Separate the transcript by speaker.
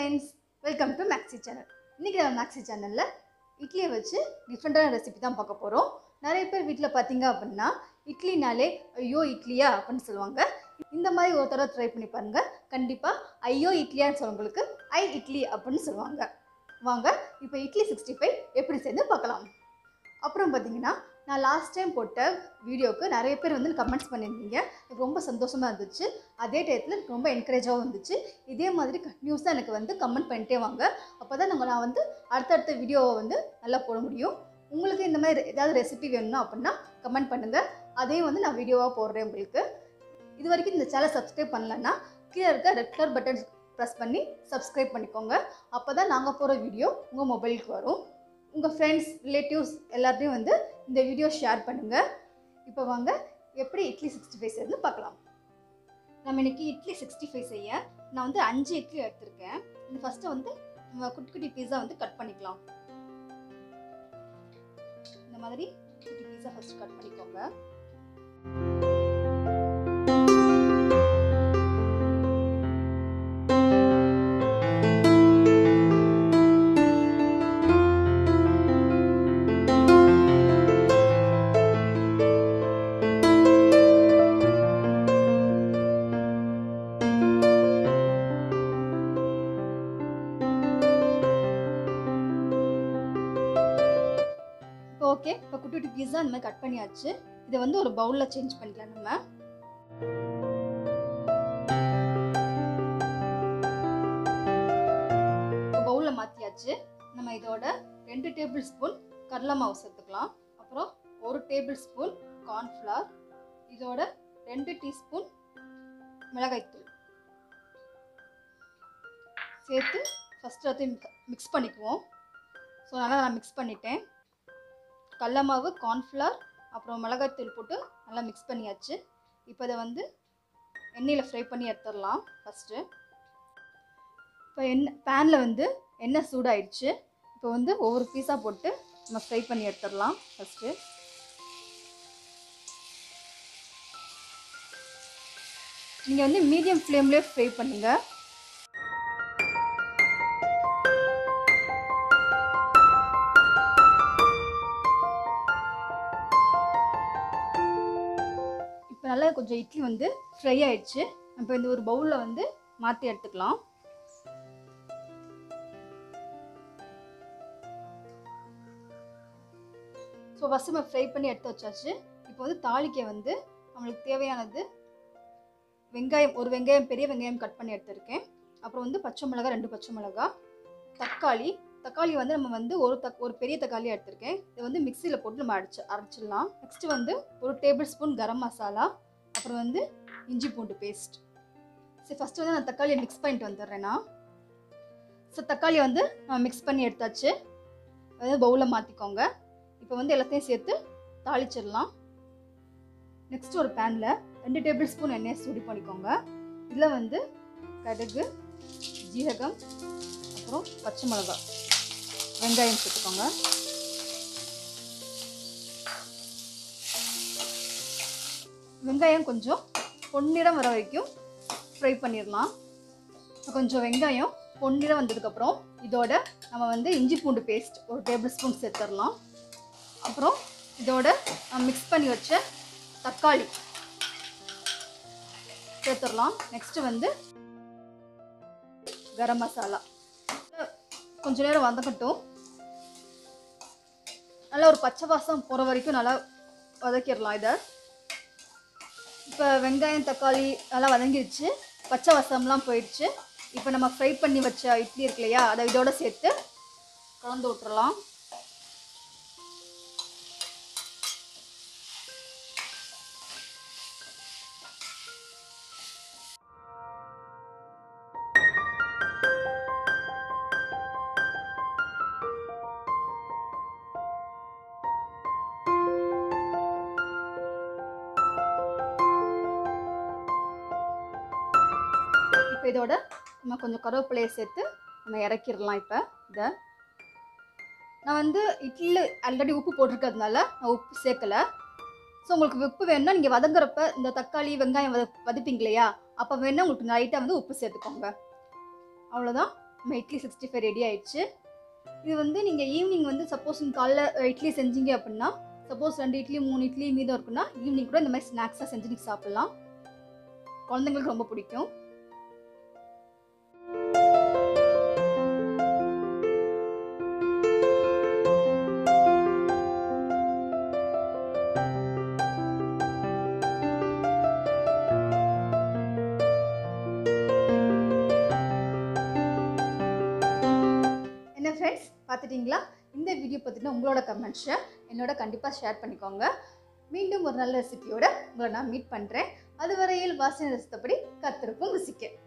Speaker 1: friends welcome to Maxi channel இன்றைக்கி நம்ம maxi சேனலில் இட்லியை வச்சு டிஃப்ரெண்ட்டான ரெசிபி தான் பார்க்க போகிறோம் நிறைய பேர் வீட்டில் பார்த்தீங்க அப்படின்னா இட்லினாலே ஐயோ இட்லியா அப்படின்னு சொல்லுவாங்க இந்த மாதிரி ஒரு தடவை ட்ரை பண்ணி பாருங்கள் கண்டிப்பாக ஐயோ இட்லியான்னு சொல்லுவங்களுக்கு ஐ இட்லி அப்படின்னு சொல்லுவாங்க வாங்க இப்போ இட்லி சிக்ஸ்டி ஃபைவ் எப்படி சேர்ந்து பார்க்கலாம் அப்புறம் பார்த்தீங்கன்னா நான் லாஸ்ட் டைம் போட்ட வீடியோவுக்கு நிறைய பேர் வந்து கமெண்ட்ஸ் பண்ணியிருந்தீங்க எனக்கு ரொம்ப சந்தோஷமாக இருந்துச்சு அதே டயத்தில் எனக்கு ரொம்ப என்கரேஜாகவும் இருந்துச்சு இதே மாதிரி கண்டினியூஸாக எனக்கு வந்து கமெண்ட் பண்ணிட்டே வாங்க அப்போ தான் நாங்கள் நான் வந்து அடுத்தடுத்த வீடியோவை வந்து நல்லா போட முடியும் உங்களுக்கு இந்த மாதிரி ஏதாவது ரெசிபி வேணும்னா அப்படின்னா கமெண்ட் பண்ணுங்கள் அதையும் வந்து நான் வீடியோவாக போடுறேன் உங்களுக்கு இது வரைக்கும் இந்த சேனல் சப்ஸ்கிரைப் பண்ணலன்னா கீழே இருக்க ரெட் கலர் பட்டன் ப்ரெஸ் பண்ணி சப்ஸ்கிரைப் பண்ணிக்கோங்க அப்போ தான் நாங்கள் போகிற வீடியோ உங்கள் மொபைலுக்கு வரும் உங்கள் ஃப்ரெண்ட்ஸ் ரிலேட்டிவ்ஸ் எல்லாத்தையும் வந்து இந்த வீடியோ ஷேர் பண்ணுங்கள் இப்போ வாங்க எப்படி இட்லி சிக்ஸ்டி ஃபைவ் செய்யறது பார்க்கலாம் நம்ம இன்னைக்கு இட்லி சிக்ஸ்டி ஃபைவ் செய்ய நான் வந்து அஞ்சு இட்லி எடுத்திருக்கேன் இந்த ஃபஸ்ட்டு வந்து நம்ம குட்டி குட்டி பீஸா வந்து கட் பண்ணிக்கலாம் இந்த மாதிரி குட்டி பீஸா ஃபஸ்ட்டு கட் பண்ணிக்கோங்க இப்போ ஓகே இப்போ குட்டி குட்டி பீஸா இந்த மாதிரி கட் பண்ணியாச்சு இதை வந்து ஒரு பவுலில் சேஞ்ச் பண்ணிக்கலாம் நம்ம பவுலில் மாற்றியாச்சு நம்ம இதோட ரெண்டு டேபிள் ஸ்பூன் கடலை மாவு சேர்த்துக்கலாம் அப்புறம் ஒரு டேபிள் ஸ்பூன் கார்ன்ஃப்ளவர் இதோட ரெண்டு டீஸ்பூன் மிளகாய்த்தூள் சேர்த்து ஃபஸ்ட்டு எல்லாத்தையும் மிக்ஸ் பண்ணிக்குவோம் ஸோ நல்லா நான் மிக்ஸ் பண்ணிட்டேன் கடல மாவு கார்ன்ஃப்ளவர் அப்புறம் மிளகாய்த்தூள் போட்டு நல்லா மிக்ஸ் பண்ணியாச்சு இப்போ இதை வந்து எண்ணெயில் ஃப்ரை பண்ணி எடுத்துடலாம் ஃபஸ்ட்டு இப்போ எண்ணெய் பேனில் வந்து எண்ணெய் சூடாயிடுச்சு இப்போ வந்து ஒவ்வொரு பீஸாக போட்டு நம்ம ஃப்ரை பண்ணி எடுத்துடலாம் ஃபஸ்ட்டு நீங்கள் வந்து மீடியம் ஃப்ளேம்லேயே ஃப்ரை பண்ணுங்கள் இப்போ நல்லா கொஞ்சம் இட்லி வந்து ஃப்ரை ஆயிடுச்சு இப்போ இந்த ஒரு பவுலில் வந்து மாற்றி எடுத்துக்கலாம் ஸோ ஃபஸ்ட்டு நம்ம ஃப்ரை பண்ணி எடுத்து வச்சாச்சு இப்போ வந்து தாளிக்க வந்து நம்மளுக்கு தேவையானது வெங்காயம் ஒரு வெங்காயம் பெரிய வெங்காயம் கட் பண்ணி எடுத்திருக்கேன் அப்புறம் வந்து பச்சை மிளகா ரெண்டு பச்சை மிளகா தக்காளி தக்காளி வந்து நம்ம வந்து ஒரு தக் ஒரு பெரிய தக்காளி எடுத்திருக்கேன் இதை வந்து மிக்சியில் போட்டு நம்ம அடிச்சு அரைச்சிடலாம் நெக்ஸ்ட்டு வந்து ஒரு டேபிள் ஸ்பூன் கரம் மசாலா அப்புறம் வந்து இஞ்சி பூண்டு பேஸ்ட் சரி ஃபஸ்ட்டு வந்து நான் தக்காளியை மிக்ஸ் பண்ணிட்டு வந்துடுறேன்னா ஸோ தக்காளியை வந்து நம்ம மிக்ஸ் பண்ணி எடுத்தாச்சு அதாவது பவுலில் மாற்றிக்கோங்க இப்போ வந்து எல்லாத்தையும் சேர்த்து தாளிச்சிடலாம் நெக்ஸ்ட் ஒரு பேனில் ரெண்டு டேபிள் ஸ்பூன் எண்ணெயை சூடி பண்ணிக்கோங்க இதில் வந்து கடுகு ஜீரகம் அப்புறம் பச்சை மிளகா வெங்காயம் சேர்த்துக்கோங்க வெங்காயம் கொஞ்சம் பொன்னிறம் வர வரைக்கும் ஃப்ரை பண்ணிடலாம் கொஞ்சம் வெங்காயம் பொன்னிறம் வந்ததுக்கப்புறம் இதோட நம்ம வந்து இஞ்சி பூண்டு பேஸ்ட் ஒரு டேபிள் ஸ்பூன் சேர்த்துடலாம் அப்புறம் இதோட மிக்ஸ் பண்ணி வச்ச தக்காளி சேர்த்துடலாம் நெக்ஸ்ட்டு வந்து கரம் மசாலா கொஞ்ச நேரம் வதக்கட்டும் நல்லா ஒரு பச்சை வாசம் போகிற வரைக்கும் நல்லா வதக்கிடலாம் இதை இப்போ வெங்காயம் தக்காளி நல்லா வதங்கிடுச்சு பச்சை வாசம்லாம் போயிடுச்சு இப்போ நம்ம ஃப்ரை பண்ணி வச்ச இட்லி இருக்கு இல்லையா அதை இதோட சேர்த்து கலந்து விட்டுறலாம் இப்போ இதோட நம்ம கொஞ்சம் கருவேப்பிலையை சேர்த்து நம்ம இறக்கிடலாம் இப்போ இதை நான் வந்து இட்லியில் ஆல்ரெடி உப்பு போட்டிருக்கிறதுனால நான் உப்பு சேர்க்கலை ஸோ உங்களுக்கு உப்பு வேணும்னா நீங்கள் வதங்குறப்ப இந்த தக்காளி வெங்காயம் வத வதப்பீங்க இல்லையா அப்போ வேணால் உங்களுக்கு லைட்டாக வந்து உப்பு சேர்த்துக்கோங்க அவ்வளோதான் நம்ம இட்லி சிக்ஸ்டி ஃபைவ் ரெடி ஆயிடுச்சு இது வந்து நீங்கள் ஈவினிங் வந்து சப்போஸ் நீங்கள் காலைல அஹ், இட்லி செஞ்சீங்க அப்படின்னா சப்போஸ் ரெண்டு இட்லி மூணு இட்லி மீதம் இருக்குன்னா ஈவினிங் கூட இந்த மாதிரி ஸ்நாக்ஸாக செஞ்சு நீங்கள் சாப்பிட்லாம் குழந்தைங்களுக்கு ரொம்ப பிடிக்கும் என்ன ஃப்ரெண்ட்ஸ் பார்த்துட்டிங்களா இந்த வீடியோ பற்றின உங்களோட கமெண்ட்ஸை என்னோட கண்டிப்பாக ஷேர் பண்ணிக்கோங்க மீண்டும் ஒரு நல்ல ரெசிபியோட உங்களை நான் மீட் பண்ணுறேன் அதுவரையில் வாசனை ரசித்தபடி கத்திருப்பும் ருசிக்க